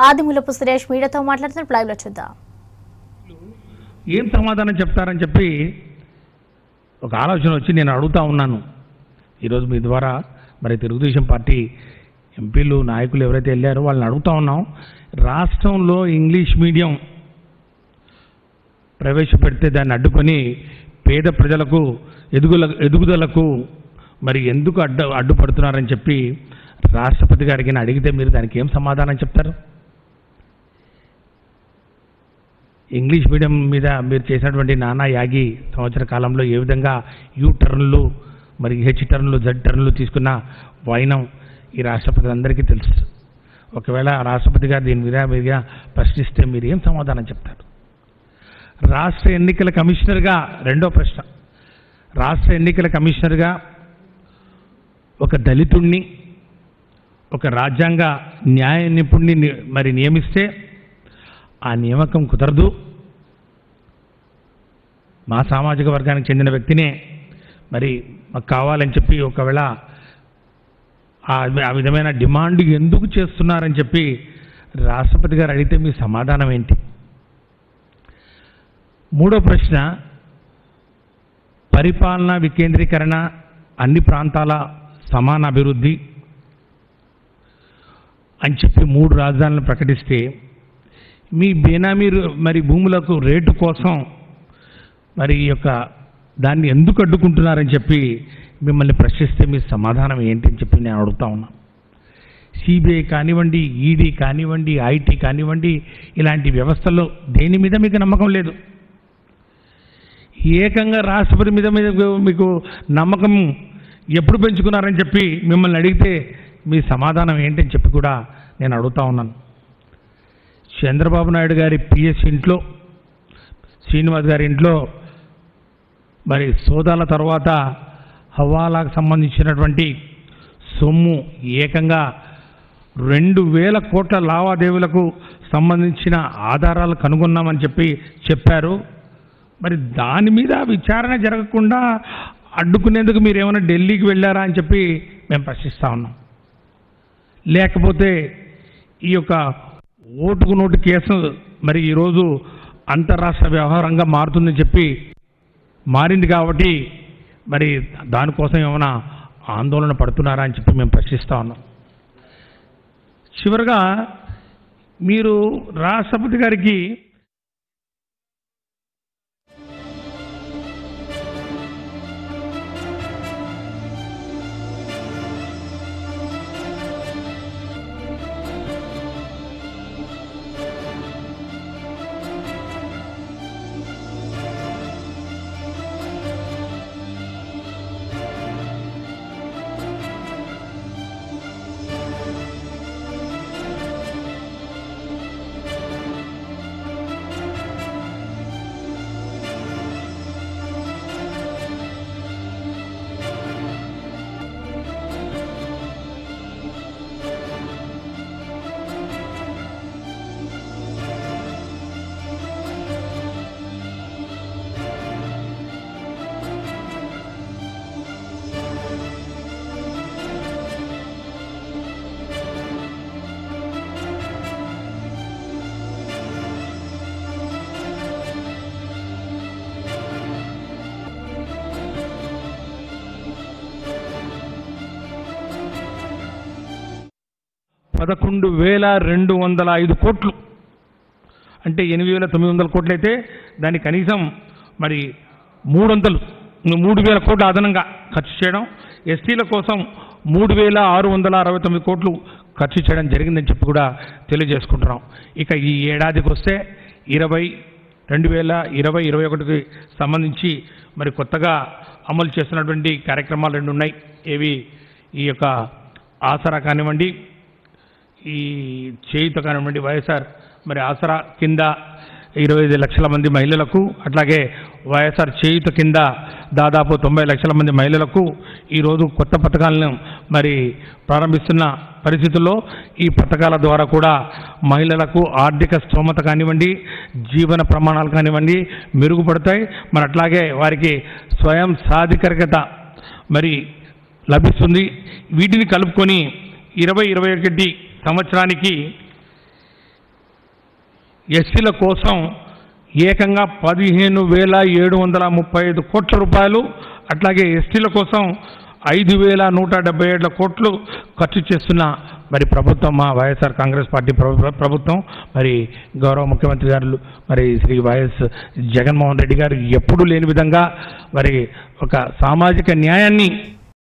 ఆదిమూలపు సురేష్ మీడియాతో మాట్లాడుతున్న లైవ్ లో చూద్దాం ఏం సమాధానం చెప్తారని చెప్పి ఒక ఆలోచన వచ్చి నేను అడుగుతా ఉన్నాను ఈరోజు మీ ద్వారా మరి తెలుగుదేశం పార్టీ ఎంపీలు నాయకులు ఎవరైతే వెళ్ళారో వాళ్ళని అడుగుతా ఉన్నాం రాష్ట్రంలో ఇంగ్లీష్ మీడియం ప్రవేశపెడితే దాన్ని అడ్డుకొని పేద ప్రజలకు ఎదుగుల ఎదుగుదలకు మరి ఎందుకు అడ్డు అడ్డుపడుతున్నారని చెప్పి రాష్ట్రపతి గారికి నేను అడిగితే మీరు దానికి ఏం సమాధానం చెప్తారు ఇంగ్లీష్ మీడియం మీద మీరు చేసినటువంటి నానా యాగి సంవత్సర కాలంలో ఏ విధంగా యూ టర్న్లు మరి హెచ్ టర్న్లు జెడ్ టర్న్లు తీసుకున్న వైనం ఈ రాష్ట్రపతి అందరికీ తెలుసు ఒకవేళ రాష్ట్రపతి గారు దీని మీద మీరుగా ప్రశ్నిస్తే మీరు ఏం సమాధానం చెప్తారు రాష్ట్ర ఎన్నికల కమిషనర్గా రెండో ప్రశ్న రాష్ట్ర ఎన్నికల కమిషనర్గా ఒక దళితుణ్ణి ఒక రాజ్యాంగ న్యాయ నిపుణుని ని- మరి నియమిస్తే ఆ నియామకం కుదరదు మా సామాజిక వర్గానికి చెందిన వ్యక్తినే మరి మాకు కావాలని చెప్పి ఒకవేళ ఆ ఆ విధమైన డిమాండ్ ఎందుకు చేస్తున్నారని చెప్పి రాష్ట్రపతి గారు అడిగితే మీ సమాధానం ఏంటి మూడో ప్రశ్న పరిపాలనా వికేంద్రీకరణ అన్ని ప్రాంతాల సమాన అభివృద్ధి అని చెప్పి మూడు రాజధానులను ప్రకటిస్తే మీ బేనామీ రు- మరి భూములకు రేటు కోసం మరి ఈ యొక్క దాన్ని ఎందుకు అడ్డుకుంటున్నారని చెప్పి మిమ్మల్ని ప్రశ్నిస్తే మీ సమాధానం ఏంటి అని చెప్పి నేను అడుగుతా ఉన్నా సిబిఐ కానివ్వండి ఈడీ కానివ్వండి ఐటీ కానివ్వండి ఇలాంటి వ్యవస్థల్లో దేని మీద మీకు నమ్మకం లేదు ఏకంగా రాష్ట్రపతి మీద మీద మీకు నమ్మకం ఎప్పుడు పెంచుకున్నారని చెప్పి మిమ్మల్ని అడిగితే మీ సమాధానం ఏంటని చెప్పి కూడా నేను అడుగుతా ఉన్నాను చంద్రబాబు నాయుడు గారి పిఎస్ ఇంట్లో శ్రీనివాస్ గారి ఇంట్లో మరి సోదాల తర్వాత హవాలాకు సంబంధించినటువంటి సొమ్ము ఏకంగా రెండు వేల కోట్ల లావాదేవీలకు సంబంధించిన ఆధారాలు కనుగొన్నామని చెప్పి చెప్పారు మరి దాని మీద విచారణ జరగకుండా అడ్డుకునేందుకు మీరు ఏమైనా ఢిల్లీకి వెళ్ళారా అని చెప్పి మేము ప్రశ్నిస్తా ఉన్నాం లేకపోతే ఈ యొక్క ఓటుకు నోటు కేసు మరి ఈరోజు అంతరాష్ట్ర వ్యవహారంగా మారుతుందని చెప్పి మారింది కాబట్టి మరి దానికోసం ఏమైనా ఆందోళన పడుతున్నారా అని చెప్పి మేము ప్రశ్నిస్తా ఉన్నాం చివరగా మీరు రాష్ట్రపతి గారికి పదకొండు వేల రెండు వందల ఐదు కోట్లు అంటే ఎనిమిది వేల తొమ్మిది వందల కోట్లు అయితే దాన్ని కనీసం మరి మూడు వందలు మూడు వేల కోట్లు అదనంగా ఖర్చు చేయడం ఎస్టీల కోసం మూడు వేల ఆరు వందల అరవై తొమ్మిది కోట్లు ఖర్చు చేయడం జరిగిందని చెప్పి కూడా తెలియజేసుకుంటున్నాం ఇక ఈ ఏడాదికి వస్తే ఇరవై రెండు వేల ఇరవై ఇరవై ఒకటికి సంబంధించి మరి కొత్తగా అమలు చేస్తున్నటువంటి కార్యక్రమాలు రెండు ఉన్నాయి ఏవి ఈ యొక్క ఆసరా కానివ్వండి ఈ చేయుత కానివ్వండి వైఎస్ఆర్ మరి ఆసరా కింద ఇరవై ఐదు లక్షల మంది మహిళలకు అట్లాగే వైఎస్ఆర్ చేయుత కింద దాదాపు తొంభై లక్షల మంది మహిళలకు ఈరోజు కొత్త పథకాలను మరి ప్రారంభిస్తున్న పరిస్థితుల్లో ఈ పథకాల ద్వారా కూడా మహిళలకు ఆర్థిక స్తోమత కానివ్వండి జీవన ప్రమాణాలు కానివ్వండి మెరుగుపడతాయి మరి అట్లాగే వారికి స్వయం సాధికారికత మరి లభిస్తుంది వీటిని కలుపుకొని ఇరవై ఇరవై ఒకటి సంవత్సరానికి ఎస్సీల కోసం ఏకంగా పదిహేను వేల ఏడు వందల ముప్పై ఐదు కోట్ల రూపాయలు అట్లాగే ఎస్టీల కోసం ఐదు వేల నూట డెబ్బై ఏడు కోట్లు ఖర్చు చేస్తున్న మరి ప్రభుత్వం మా వైఎస్ఆర్ కాంగ్రెస్ పార్టీ ప్రభు- ప్రభుత్వం మరి గౌరవ ముఖ్యమంత్రి గారు మరి శ్రీ వైఎస్ జగన్మోహన్ రెడ్డి గారు ఎప్పుడూ లేని విధంగా మరి ఒక సామాజిక న్యాయాన్ని